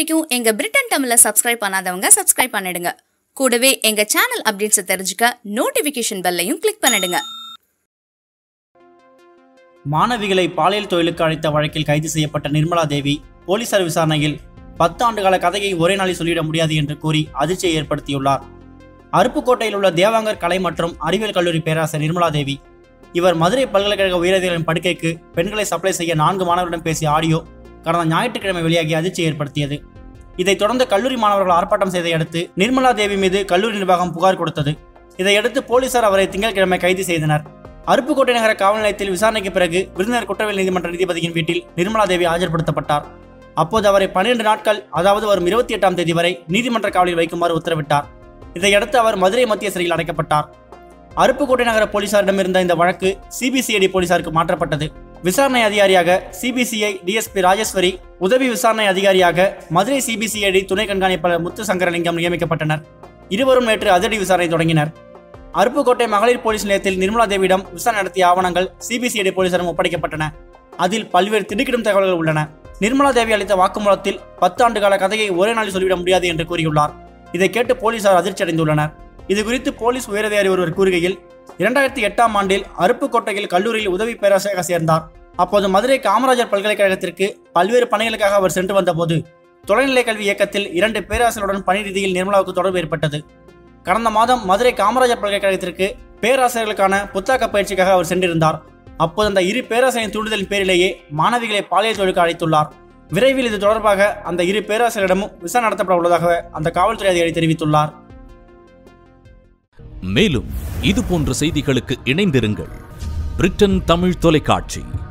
வரைக்கும் எங்க பிரிட்டன் தமிழை சப்ஸ்கிரைப் பண்ணாதவங்க சப்ஸ்கிரைப் பண்ணிடுங்க கூடவே எங்க சேனல் அப்டேட்ஸை தெரிஞ்சுக்க நோட்டிபிகேஷன் பெல்லையும் கிளிக் பண்ணிடுங்க மாணவிகளை பாலியல் தொழிலுக்கு அழைத்த வழக்கில் கைது செய்யப்பட்ட நிர்மலா தேவி போலீசார் விசாரணையில் பத்து ஆண்டுகால கதையை ஒரே நாளில் சொல்லிட முடியாது என்று கூறி அதிர்ச்சியை ஏற்படுத்தியுள்ளார் அருப்புக்கோட்டையில் உள்ள தேவாங்கர் கலை மற்றும் அறிவியல் கல்லூரி பேராசிரியர் நிர்மலா தேவி இவர் மதுரை பல்கலைக்கழக உயரதிகளின் படுக்கைக்கு பெண்களை சப்ளை செய்ய நான்கு மாணவர்களிடம் பேசிய ஆடியோ கடந்த ஞாயிற்றுக்கிழமை வெளியாகி அதிர்ச்சியை ஏற்படுத்தியது இதைத் தொடர்ந்து கல்லூரி மாணவர்கள் ஆர்ப்பாட்டம் செய்ததை அடுத்து நிர்மலா தேவி மீது கல்லூரி நிர்வாகம் புகார் கொடுத்தது இதையடுத்து போலீசார் அவரை திங்கட்கிழமை கைது செய்தனர் அருப்புக்கோட்டை நகர காவல் நிலையத்தில் விசாரணைக்கு பிறகு விருதுநகர் குற்றவியல் நீதிமன்ற நீதிபதியின் வீட்டில் நிர்மலா தேவி ஆஜர்படுத்தப்பட்டார் அப்போது அவரை பன்னிரண்டு நாட்கள் அதாவது வரும் இருபத்தி எட்டாம் தேதி வரை நீதிமன்ற காவலில் வைக்குமாறு உத்தரவிட்டார் இதையடுத்து அவர் மதுரை மத்திய சிறையில் அடைக்கப்பட்டார் அருப்புக்கோட்டை நகர போலீசாரிடம் இருந்த இந்த வழக்கு சிபிசிஐடி போலீசாருக்கு மாற்றப்பட்டது விசாரணை அதிகாரியாக சிபிசிஐ டிஎஸ்பி ராஜேஸ்வரி உதவி விசாரணை அதிகாரியாக மதுரை சிபிசிஐடி துணை கண்காணிப்பாளர் முத்து சங்கரலிங்கம் நியமிக்கப்பட்டனர் இருவரும் நேற்று அதிரடி விசாரணை தொடங்கினர் அருப்புக்கோட்டை மகளிர் போலீஸ் நிலையத்தில் நிர்மலா தேவியிடம் விசாரணை நடத்திய ஆவணங்கள் சிபிசிஐடி போலீசாரிடம் ஒப்படைக்கப்பட்டன அதில் பல்வேறு திடுக்கிடும் தகவல்கள் உள்ளன நிர்மலா தேவி அளித்த வாக்குமூலத்தில் பத்து ஆண்டு கால கதையை ஒரே நாளில் சொல்லிவிட முடியாது என்று கூறியுள்ளார் இதை கேட்டு போலீசார் அதிர்ச்சி அடைந்துள்ளனர் இது குறித்து போலீஸ் உயரதிகாரி ஒருவர் கூறுகையில் இரண்டாயிரத்தி எட்டாம் ஆண்டில் அருப்புக்கோட்டையில் கல்லூரியில் உதவி பேராசிரியராக சேர்ந்தார் அப்போது மதுரை காமராஜர் பல்கலைக்கழகத்திற்கு பல்வேறு பணிகளுக்காக அவர் சென்று வந்தபோது தொலைநிலை கல்வி இயக்கத்தில் இரண்டு பேராசிரியருடன் பணி ரீதியில் நிர்மலாவுக்கு தொடர்பு ஏற்பட்டது கடந்த மாதம் மதுரை காமராஜர் பல்கலைக்கழகத்திற்கு பேராசிரியர்களுக்கான புத்தக பயிற்சிக்காக அவர் சென்றிருந்தார் அப்போது அந்த இரு பேராசிரியரின் தூண்டுதலின் பேரிலேயே மாணவிகளை பாலியல் தொழிலுக்கு அழைத்துள்ளார் விரைவில் இது தொடர்பாக அந்த இரு பேராசிரியரிடமும் விசாரணை நடத்தப்பட உள்ளதாக அந்த காவல்துறை அதிகாரி தெரிவித்துள்ளார் மேலும் இது போன்ற செய்திகளுக்கு இணைந்திருங்கள் பிரிட்டன் தமிழ் தொலைக்காட்சி